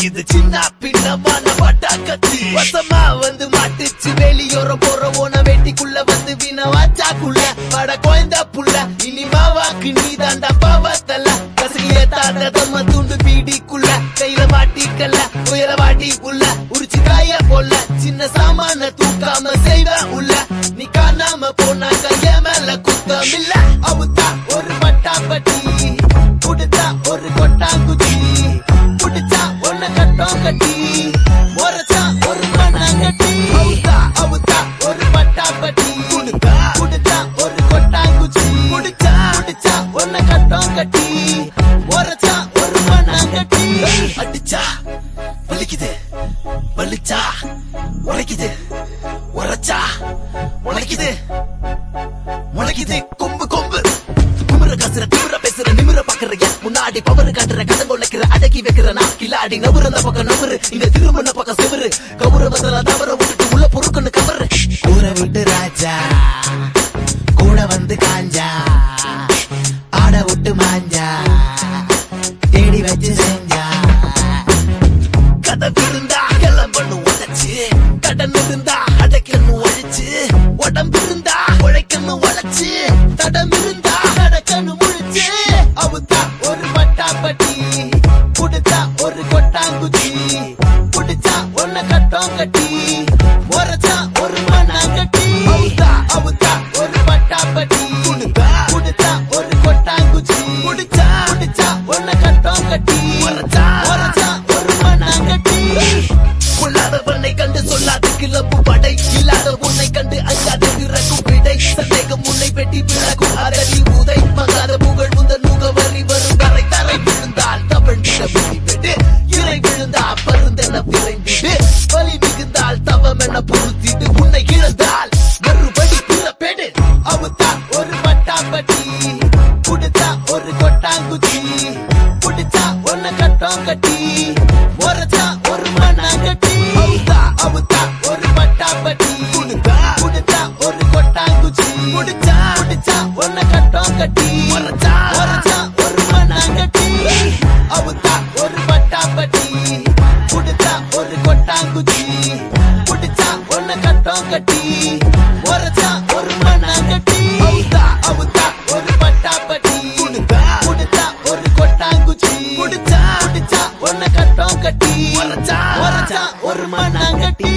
இது சின்ன பின்னமான பட்டாக்கத்தி வசமா வந்து மாட்டுச்சு வெளியோர போற ஓன வேட்டிக்குள்ள வந்து வீண வாச்சாக்குள்ள பட குழந்த புள்ள இனி மாவாக்கு நீ தாண்டா பாவத்தல்ல கசகிய தாண்ட தம்ம துண்டு பீடிக்குள்ள கையில மாட்டிக்கல்ல உயர வாட்டி உள்ள உரிச்சு காய போல சின்ன சாமான தூக்காம செய்வ உள்ள நீ காணாம போனா கைய மேல குத்தம் இல்ல அவுத்தா ஒரு பட்டாப்பட்டி குடுத்தா ஒரு கொட்டாங்குச்சி புடிச்சா ஒன்ன கட்டம் கட்டி முறைச்சா ஒரு மண்ணாங்கட்டி அவுத்தா அவுத்தா ஒரு பட்டாப்பட்டி குடுத்தா குடுத்தா ஒரு கொட்டாங்குச்சி புடிச்சா புடிச்சா ஒன்ன கட்டம் கட்டி முறைச்சா ஒரு மண்ணாங்கட்டி அடிச்சா வலிக்குது வலிச்சா உழைக்குது உரைச்சா உழைக்குது முளைக்குது கொம்பு கொம்பு குமுற கசுற திமுற பேசுற நிமிர பாக்குறிய முன்னாடி பவரு காட்டுற கதை கொலைக்கிற அடக்கி வைக்கிற நான் கில்லாடி நவுறு அந்த பக்கம் நவுறு இங்க திருமண பக்கம் செவரு கவுர வந்தல தவற விட்டுட்டு உள்ள பொறுக்குன்னு கவரு கூற விட்டு ராஜா கூட வந்து காஞ்சா ஆட விட்டு மாஞ்சா தேடி வச்சு செஞ்சா கதை இருந்தா கிளம்பணும் உழைச்சு கடன் இருந்தா அடைக்கணும் ஒழிச்சு உடம்பு இருந்தா உழைக்கணும் உழைச்சு தடம் இருந்தா நடக்கணும் முழிச்சு அவுத்தா ஒரு பட்டாப்பட்டி குடுத்தா ஒரு கொட்டாங்குச்சி புடிச்சா ஒன்ன கட்டம் கட்டி முறைச்சா ஒரு மண்ணாங்கட்டி அவுத்தா அவுத்தா ஒரு பட்டாப்பட்டி குடுத்தா குடுத்தா ஒரு கொட்டாங்குச்சி புடிச்சா புடிச்சா ஒன்ன கட்டம் கட்டி முறைச்சா முறைச்சா ஒரு மண்ணாங்கட்டி கொள்ளாத பண்ணை கண்டு சொல்லாத கிளப்பு படை இல்லாத உன்னை கண்டு அஞ்சாத பிறக்கும் விடை சந்தேகம் உன்னை வெட்டி பிறக்கும் அதறி உதை மகாத புகழ் முந்தன் முகவரி வரும் கரை தரை விழுந்தால் தவழ்ந்திட விட்டு இறை விழுந்தா பருந்தென விரைந்திடு வலி மிகுந்தால் தவம் என பொருத்திட்டு உன்னை இழந்தால் மறுபடி பிறப்பெடு அவுத்தா ஒரு பட்டாப்பட்டி குடுத்தா ஒரு கொட்டாங்குச்சி புடிச்சா ஒன்ன கட்டம் கட்டி உரைச்சா ஒரு மண்ணாங்கட்டி அவுத்தா அவுத்தா ஒரு பட்டாப்பட்டி குடுத்தா குடுத்தா ஒரு கொட்டாங்குச்சி புடிச்சா புடிச்சா ஒன்ன கட்டம் கட்டி உரைச்சா உரைச்சா ஒரு மண்ணாங்கட்டி அவுத்தா ஒரு பட்டாப்பட்டி குடுத்தா ஒரு கொட்டாங்குச்சி புடிச்சா ஒன்ன கட்டம் கட்டி உரைச்சா ஒரு மண்ணாங்கட்டி அவுத்தா அவுத்தா ஒரு பட்டாப்பட்டி குடுத்தா குடுத்தா ஒரு கொட்டாங்குச்சி புடிச்சா புடிச்சா ஒன்ன கட்டம் கட்டி உரைச்சா உரைச்சா ஒரு மண்ணாங்கட்டி